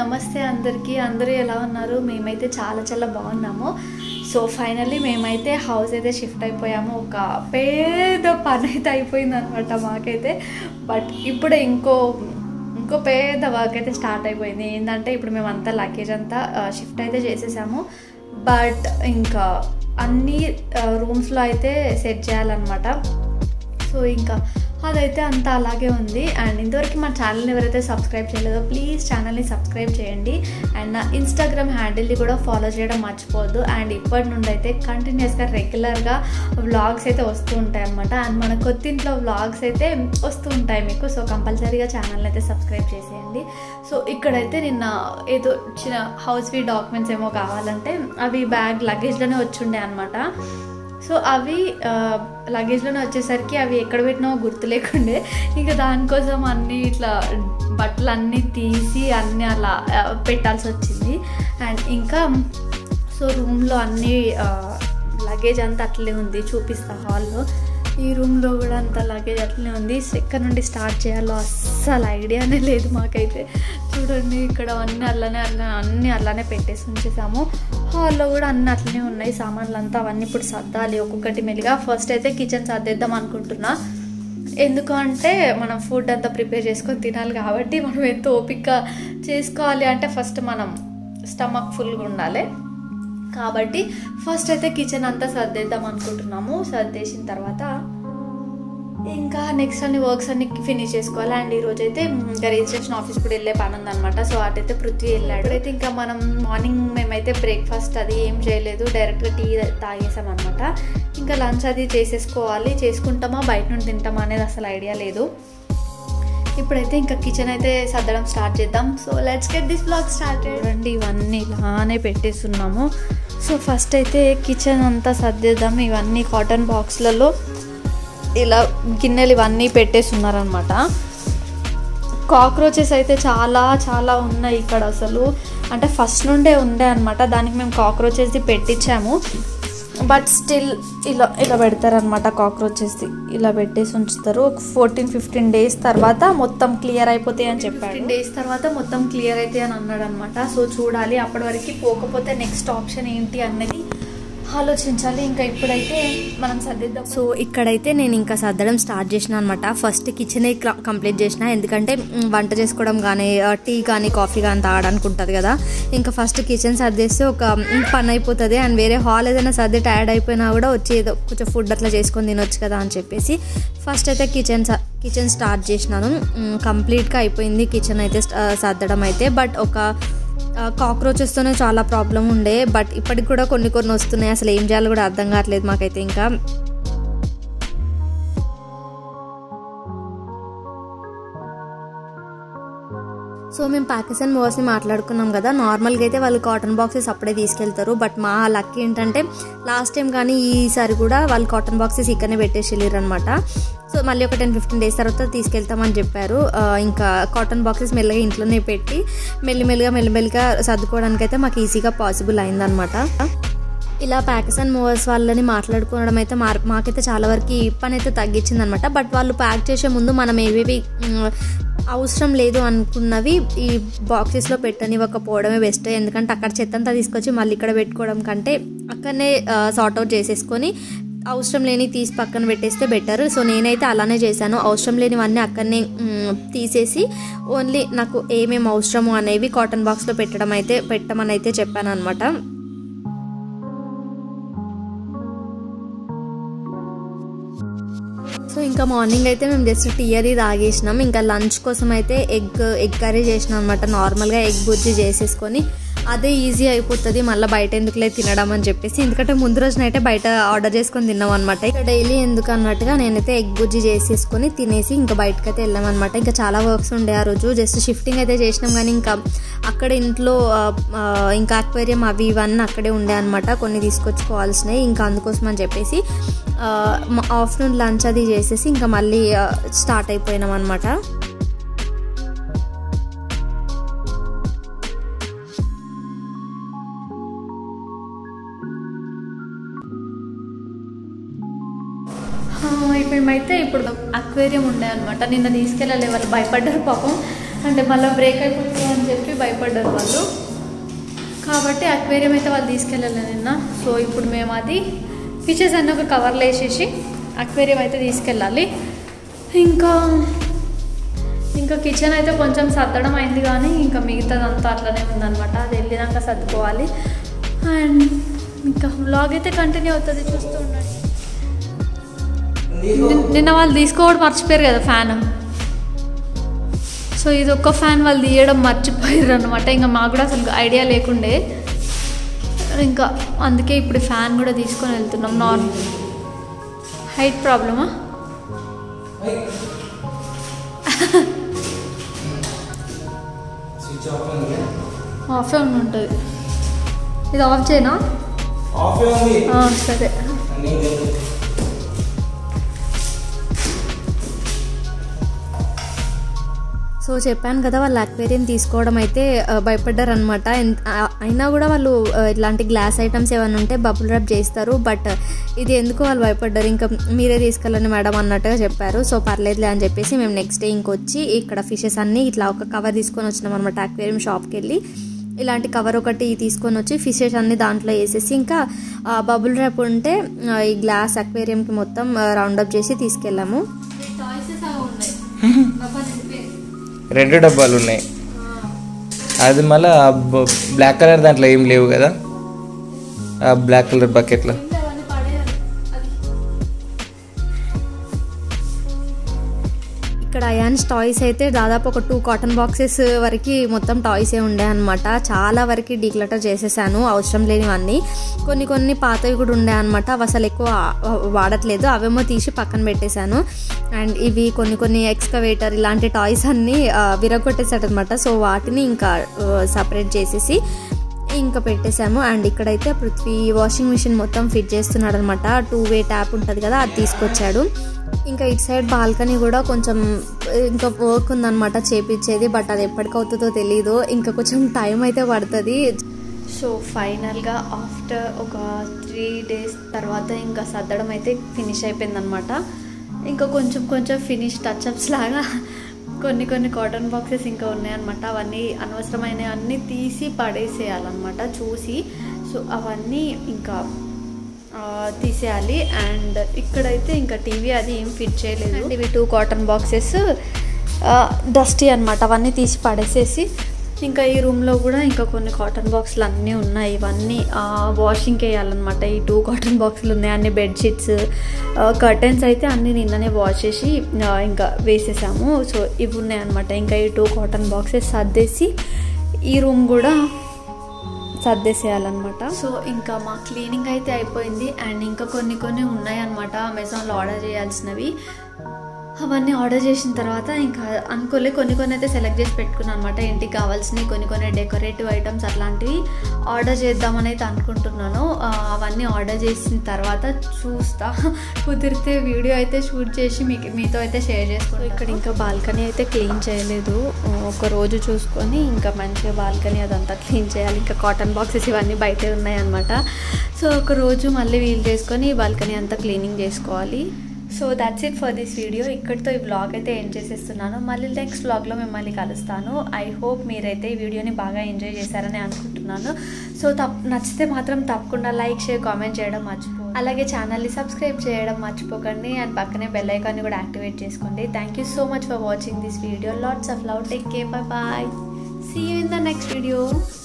నమస్తే అందరికీ అందరూ ఎలా ఉన్నారు మేమైతే చాలా చాలా బాగున్నాము సో ఫైనల్లీ మేమైతే హౌస్ అయితే షిఫ్ట్ అయిపోయాము ఒక పెద్ద పని అయితే అయిపోయింది అనమాట మాకైతే బట్ ఇప్పుడే ఇంకో ఇంకో పెద్ద వర్క్ అయితే స్టార్ట్ అయిపోయింది ఏంటంటే ఇప్పుడు మేమంతా లగేజ్ అంతా షిఫ్ట్ అయితే చేసేసాము బట్ ఇంకా అన్ని రూమ్స్లో అయితే సెట్ చేయాలన్నమాట సో ఇంకా అదైతే అంతా అలాగే ఉంది అండ్ ఇంతవరకు మా ఛానల్ని ఎవరైతే సబ్స్క్రైబ్ చేయలేదో ప్లీజ్ ఛానల్ని సబ్స్క్రైబ్ చేయండి అండ్ నా ఇన్స్టాగ్రామ్ హ్యాండిల్ని కూడా ఫాలో చేయడం మర్చిపోవద్దు అండ్ ఇప్పటి నుండి అయితే కంటిన్యూస్గా రెగ్యులర్గా వ్లాగ్స్ అయితే వస్తూ ఉంటాయి అనమాట అండ్ మన కొత్తింట్లో వ్లాగ్స్ అయితే వస్తూ ఉంటాయి మీకు సో కంపల్సరీగా ఛానల్ని అయితే సబ్స్క్రైబ్ చేసేయండి సో ఇక్కడైతే నిన్న ఏదో చిన్న హౌస్ వీ డాక్యుమెంట్స్ ఏమో కావాలంటే అవి బ్యాగ్ లగేజ్లోనే వచ్చిండే అనమాట సో అవి లగేజ్లోనే వచ్చేసరికి అవి ఎక్కడ పెట్టినామో గుర్తు లేకుండే ఇంకా దానికోసం అన్నీ ఇట్లా బట్టలు అన్నీ తీసి అన్నీ అలా ఆ, పెట్టాల్సి వచ్చింది అండ్ ఇంకా సో రూమ్లో అన్నీ లగేజ్ అంతా అట్లే ఉంది చూపిస్తా హాల్లో ఈ రూమ్లో కూడా అంత లగేజ్ అట్లనే ఉంది ఎక్కడ నుండి స్టార్ట్ చేయాలో అస్సలు ఐడియానే లేదు మాకైతే చూడండి ఇక్కడ అన్నీ అల్లనే అల్ల అన్నీ అల్లనే పెట్టేసి ఉంచేసాము హాల్లో కూడా అన్నీ అట్లనే ఉన్నాయి సామాన్లు అంతా అవన్నీ ఇప్పుడు సర్దాలి ఒక్కొక్కటి మెల్లిగా ఫస్ట్ అయితే కిచెన్ సర్దేద్దాం అనుకుంటున్నా ఎందుకు అంటే మనం ఫుడ్ అంతా ప్రిపేర్ చేసుకొని తినాలి కాబట్టి మనం ఎంతో ఓపిక చేసుకోవాలి అంటే ఫస్ట్ మనం స్టమక్ ఫుల్గా ఉండాలి కాబట్టి ఫస్ట్ అయితే కిచెన్ అంతా సర్దేద్దాం అనుకుంటున్నాము సర్దేసిన తర్వాత ఇంకా నెక్స్ట్ అన్ని వర్క్స్ అన్ని ఫినిష్ చేసుకోవాలి అండ్ ఈరోజు అయితే ఇంకా రిజిస్ట్రేషన్ ఆఫీస్ కూడా వెళ్ళే పని ఉందన్నమాట సో అటైతే పృథ్వీ వెళ్ళాడు అయితే ఇంకా మనం మార్నింగ్ మేమైతే బ్రేక్ఫాస్ట్ అది ఏం చేయలేదు డైరెక్ట్గా టీ తాగేసాం అనమాట ఇంకా లంచ్ అది చేసేసుకోవాలి చేసుకుంటామా బయట నుండి తింటామా అనేది అసలు ఐడియా లేదు ఇప్పుడైతే ఇంకా కిచెన్ అయితే సర్దడం స్టార్ట్ చేద్దాం so let's get this blog start రండి ఇవన్నీ ఇలానే పెట్టేస్తున్నాము సో ఫస్ట్ అయితే కిచెన్ అంతా సర్దేద్దాం ఇవన్నీ కాటన్ బాక్స్లలో ఇలా గిన్నెలు ఇవన్నీ పెట్టేస్తున్నారనమాట కాక్రోచెస్ అయితే చాలా చాలా ఉన్నాయి ఇక్కడ అసలు అంటే ఫస్ట్ నుండే ఉండే అనమాట దానికి మేము కాక్రోచెస్ది పెట్టించాము బట్ స్టిల్ ఇలా ఇలా పెడతారనమాట కాక్రోచెస్ది ఇలా పెట్టేసి ఉంచుతారు ఒక ఫోర్టీన్ ఫిఫ్టీన్ డేస్ తర్వాత మొత్తం క్లియర్ అయిపోతాయి అని చెప్పారు ఫిఫ్టీన్ డేస్ తర్వాత మొత్తం క్లియర్ అవుతాయి అని అన్నాడు అనమాట సో చూడాలి అప్పటి వరకు పోకపోతే నెక్స్ట్ ఆప్షన్ ఏంటి అన్నది ఆలోచించాలి ఇంకా ఇప్పుడైతే మనం సర్దిద్దాం సో ఇక్కడైతే నేను ఇంకా సర్దడం స్టార్ట్ చేసిన అనమాట ఫస్ట్ కిచెన్ కంప్లీట్ చేసిన ఎందుకంటే మ్, వంట చేసుకోవడం కానీ ఆ, టీ కానీ కాఫీ కానీ తాగడానికి ఉంటుంది కదా ఇంకా ఫస్ట్ కిచెన్ సర్దేస్తే ఒక మ్, పని అయిపోతుంది అండ్ వేరే హాల్ ఏదైనా సర్ది టైర్డ్ అయిపోయినా కూడా వచ్చి ఏదో కొంచెం ఫుడ్ అట్లా చేసుకొని తినొచ్చు కదా అని చెప్పేసి ఫస్ట్ అయితే కిచెన్ కిచెన్ స్టార్ట్ చేసినాను మ్, కంప్లీట్గా అయిపోయింది కిచెన్ అయితే ఆ, సర్దడం అయితే బట్ ఒక కాక్రోచెస్తోనే చాలా ప్రాబ్లం ఉండే బట్ ఇప్పటికి కూడా కొన్ని కొన్ని వస్తున్నాయి అసలు ఏం చేయాలో కూడా అర్థం కావట్లేదు మాకైతే ఇంకా సో మేము పాకిస్తాన్ మూవర్స్ని మాట్లాడుకున్నాం కదా నార్మల్గా అయితే వాళ్ళు కాటన్ బాక్సెస్ అప్పుడే తీసుకెళ్తారు బట్ మా లక్ ఏంటంటే లాస్ట్ టైం కానీ ఈసారి కూడా వాళ్ళు కాటన్ బాక్సెస్ ఇక్కడనే పెట్టేసి వెళ్ళారు అనమాట సో మళ్ళీ ఒక టెన్ ఫిఫ్టీన్ డేస్ తర్వాత తీసుకెళ్తామని చెప్పారు ఆ, ఇంకా కాటన్ బాక్సెస్ మెల్లగా ఇంట్లోనే పెట్టి మెల్లిమెల్లిగా మెల్లిమెల్లిగా సర్దుకోవడానికి అయితే మాకు ఈజీగా పాసిబుల్ అయిందనమాట ఇలా పాకిస్తాన్ మూవర్స్ వాళ్ళని మాట్లాడుకోవడం అయితే మా మాకైతే చాలా వరకు ఈ పని అయితే తగ్గించింది అనమాట బట్ వాళ్ళు ప్యాక్ చేసే ముందు మనం ఏవేవి మ్, అవసరం లేదు అనుకున్నవి ఈ బాక్సెస్లో పెట్టనివ్వకపోవడమే బెస్ట్ ఎందుకంటే అక్కడ చెత్త అంతా తీసుకొచ్చి మళ్ళీ ఇక్కడ పెట్టుకోవడం కంటే అక్కడనే సార్ట్ అవుట్ చేసేసుకొని అవసరం లేని తీసి పక్కన పెట్టేస్తే బెటర్ సో నేనైతే అలానే చేశాను అవసరం లేనివన్నీ అక్కడనే మ్, తీసేసి ఓన్లీ నాకు ఏమేమి అవసరము అనేవి కాటన్ బాక్స్లో పెట్టడం అయితే పెట్టమని అయితే చెప్పాను అనమాట సో ఇంకా మార్నింగ్ అయితే మేము జస్ట్ టీ అది తాగేసినాం ఇంకా లంచ్ కోసం అయితే ఎగ్ ఎగ్ కర్రీ చేసినాం అనమాట నార్మల్గా ఎగ్ బుజ్జి చేసేసుకొని అదే ఈజీ అయిపోతుంది మళ్ళీ బయట ఎందుకులే తినడం అని చెప్పేసి ఎందుకంటే ముందు రోజునైతే బయట ఆర్డర్ చేసుకొని తిన్నాం అనమాట ఇక డైలీ ఎందుకు అన్నట్టుగా నేనైతే ఎగ్ బుజ్జి చేసేసుకొని తినేసి ఇంకా బయటకు అయితే వెళ్ళామన్నమాట ఇంకా చాలా వర్క్స్ ఉండే ఆ రోజు జస్ట్ షిఫ్టింగ్ అయితే చేసినాం కానీ ఇంకా అక్కడ ఇంట్లో ఆ, ఆ, ఇంకా అక్వేరియం అవి ఇవన్నీ అక్కడే ఉండే అనమాట కొన్ని తీసుకొచ్చుకోవాల్సినవి ఇంకా అందుకోసం అని చెప్పేసి ఆఫ్టర్నూన్ లంచ్ అది చేసేసి ఇంకా మళ్ళీ స్టార్ట్ అయిపోయినాం అనమాట ఆ, మేమైతే ఇప్పుడు అక్వేరియం ఉండే అనమాట నిన్న తీసుకెళ్ళలే వాళ్ళు భయపడ్డారు పాపం అంటే మళ్ళీ బ్రేక్ అయిపోతుంది అని చెప్పి భయపడ్డారు వాళ్ళు కాబట్టి అక్వేరియం అయితే వాళ్ళు తీసుకెళ్ళాలి నిన్న సో ఇప్పుడు మేము అది ఫిషెస్ అన్నీ ఒక కవర్లో వేసేసి అక్వేరియం అయితే తీసుకెళ్ళాలి ఇంకా ఇంకా కిచెన్ అయితే కొంచెం సర్దడం అయింది కానీ ఇంకా మిగతాదంతా అట్లనే ఉందన్నమాట అది వెళ్ళినాక సర్దుకోవాలి అండ్ ఇంకా వ్లాగ్ అయితే కంటిన్యూ అవుతుంది చూస్తూ ఉండండి నిన్- నిన్న వాళ్ళు తీసుకోవడం మర్చిపోయారు కదా ఫ్యాన్ సో ఇది ఒక్క ఫ్యాన్ వాళ్ళు తీయడం మర్చిపోయారు అనమాట ఇంకా మాకు కూడా అసలు ఐడియా లేకుండే ఇంకా అందుకే ఇప్పుడు ఫ్యాన్ కూడా తీసుకొని వెళ్తున్నాం నార్మల్ హైట్ ప్రాబ్లమా స్విచ్ ఆఫ్ ఉంది ఆఫే ఉండి ఉంటుంది ఇది ఆఫ్ చేయనా ఆఫ్ ఉంది ఆ, సరే అన్నీ లేదు. సో చెప్పాను కదా వాళ్ళు అక్వేరియం తీసుకోవడం అయితే ఆ, భయపడ్డారనమాట ఎన్- ఆ- అయినా కూడా వాళ్ళు ఆ, ఇట్లాంటి గ్లాస్ ఐటమ్స్ ఏమైనా ఉంటే బబుల్ ర్యాప్ చేస్తారు బట్ ఇది ఎందుకు వాళ్ళు భయపడ్డారు ఇంకా మీరే తీసుకెళ్ళండి మేడం అన్నట్టుగా చెప్పారు సో పర్లేదులే అని చెప్పేసి మేము నెక్స్ట్ డే ఇంకొచ్చి ఇక్కడ ఫిషెస్ అన్నీ ఇట్లా ఒక కవర్ తీసుకొని వచ్చినాం అనమాట అక్వేరియం షాప్కి వెళ్ళి ఇలాంటి కవర్ ఒకటి తీసుకొని వచ్చి ఫిషెస్ అన్ని దాంట్లో వేసేసి ఇంకా బబుల్ ర్యాప్ ఉంటే ఆ, ఈ గ్లాస్ అక్వేరియంకి మొత్తం రౌండప్ చేసి తీసుకెళ్ళాము రెండు డబ్బాలు ఉన్నాయి అది మళ్ళీ బ్లాక్ కలర్ దాంట్లో ఏం లేవు కదా ఆ బ్లాక్ కలర్ బకెట్లో ఇక్కడ అయాన్స్ టాయ్స్ అయితే దాదాపు ఒక టూ కాటన్ బాక్సెస్ వరకు మొత్తం టాయ్సే ఉండే అనమాట చాలా వరకు డీక్లటర్ చేసేసాను అవసరం లేనివన్నీ కొన్ని కొన్ని పాతవి కూడా ఉండే అనమాట అవి అసలు ఎక్కువ ఆ- వాడట్లేదు అవేమో తీసి పక్కన పెట్టేశాను అండ్ ఇవి కొన్ని కొన్ని ఎక్స్కవేటర్ ఇలాంటి టాయ్స్ అన్నీ విరగొట్టేసాడు అనమాట సో వాటిని ఇంకా సపరేట్ చేసేసి ఇంకా పెట్టేశాము అండ్ ఇక్కడైతే పృథ్వీ వాషింగ్ మిషన్ మొత్తం ఫిట్ చేస్తున్నాడు అనమాట టూ వే ట్యాప్ ఉంటుంది కదా అది తీసుకొచ్చాడు ఇంకా ఇటు సైడ్ బాల్కనీ కూడా కొంచెం ఇంకా వర్క్ ఉందన్నమాట చేపించేది బట్ అది ఎప్పటికవుతుందో తెలీదు ఇంకా కొంచెం టైం అయితే పడుతుంది సో ఫైనల్గా ఆఫ్టర్ ఒక త్రీ డేస్ తర్వాత ఇంకా సర్దడం అయితే ఫినిష్ అయిపోయిందనమాట ఇంకా కొంచెం కొంచెం ఫినిష్ టచ్అప్స్ లాగా కొన్ని కొన్ని కాటన్ బాక్సెస్ ఇంకా ఉన్నాయన్నమాట అవన్నీ అనవసరమైన అన్నీ తీసి పడేసేయాలన్నమాట చూసి సో అవన్నీ ఇంకా ఆ, తీసేయాలి అండ్ ఇక్కడైతే ఇంకా టీవీ అది ఏం ఫిట్ చేయలేదు And ఇవి టూ కాటన్ బాక్సెస్ డస్టీ అనమాట అవన్నీ తీసి పడేసేసి ఇంకా ఈ రూమ్లో కూడా ఇంకా కొన్ని కాటన్ బాక్సులు అన్నీ ఉన్నాయి ఇవన్నీ వాషింగ్కి వేయాలన్నమాట ఈ టూ కాటన్ బాక్సులు ఉన్నాయి అన్ని బెడ్షీట్స్ కర్టెన్స్ అయితే అన్నీ నిన్ననే వాష్ చేసి ఆ, ఇంకా వేసేసాము సో ఇవి ఉన్నాయన్నమాట ఇంకా ఈ టూ కాటన్ బాక్సెస్ సర్దేసి ఈ రూమ్ కూడా సర్దేసేయాలన్నమాట సో ఇంకా మా క్లీనింగ్ అయితే అయిపోయింది అండ్ ఇంకా కొన్ని కొన్ని ఉన్నాయన్నమాట అమెజాన్లో ఆర్డర్ చేయాల్సినవి అవన్నీ ఆర్డర్ చేసిన తర్వాత ఇంకా అనుకోలే కొన్ని కొన్ని అయితే సెలెక్ట్ చేసి పెట్టుకున్నాను అనమాట ఇంటికి కావాల్సినవి కొన్ని కొన్ని డెకరేటివ్ ఐటమ్స్ అట్లాంటివి ఆర్డర్ చేద్దామని అయితే అనుకుంటున్నాను ఆ, అవన్నీ ఆర్డర్ చేసిన తర్వాత చూస్తా కుదిరితే వీడియో అయితే షూట్ చేసి మీకు మీతో అయితే షేర్ చేసుకుంటాను ఇక్కడ ఇంకా బాల్కనీ అయితే క్లీన్ చేయలేదు ఒక రోజు చూసుకొని ఇంకా మంచిగా బాల్కనీ అదంతా క్లీన్ చేయాలి ఇంకా కాటన్ బాక్సెస్ ఇవన్నీ బయటే ఉన్నాయన్నమాట సో ఒక రోజు మళ్ళీ వీల్ చేసుకొని ఈ బాల్కనీ అంతా క్లీనింగ్ చేసుకోవాలి so that's it for this video ఇక్కడితో ఈ వ్లాగ్ అయితే ఎండ్ చేసేస్తున్నాను మళ్ళీ నెక్స్ట్ వ్లాగ్లో మిమ్మల్ని కలుస్తాను ఐ హోప్ మీరైతే ఈ వీడియోని బాగా ఎంజాయ్ చేశారని అనుకుంటున్నాను సో తప్ నచ్చితే మాత్రం తప్పకుండా లైక్ షేర్ కామెంట్ చేయడం మర్చిపో అలాగే ఛానల్ని సబ్స్క్రైబ్ చేయడం మర్చిపోకండి అండ్ పక్కనే బెల్ ఐకాన్ని కూడా యాక్టివేట్ చేసుకోండి thank you so much for watching this video lots of love take care bye bye see you in the next video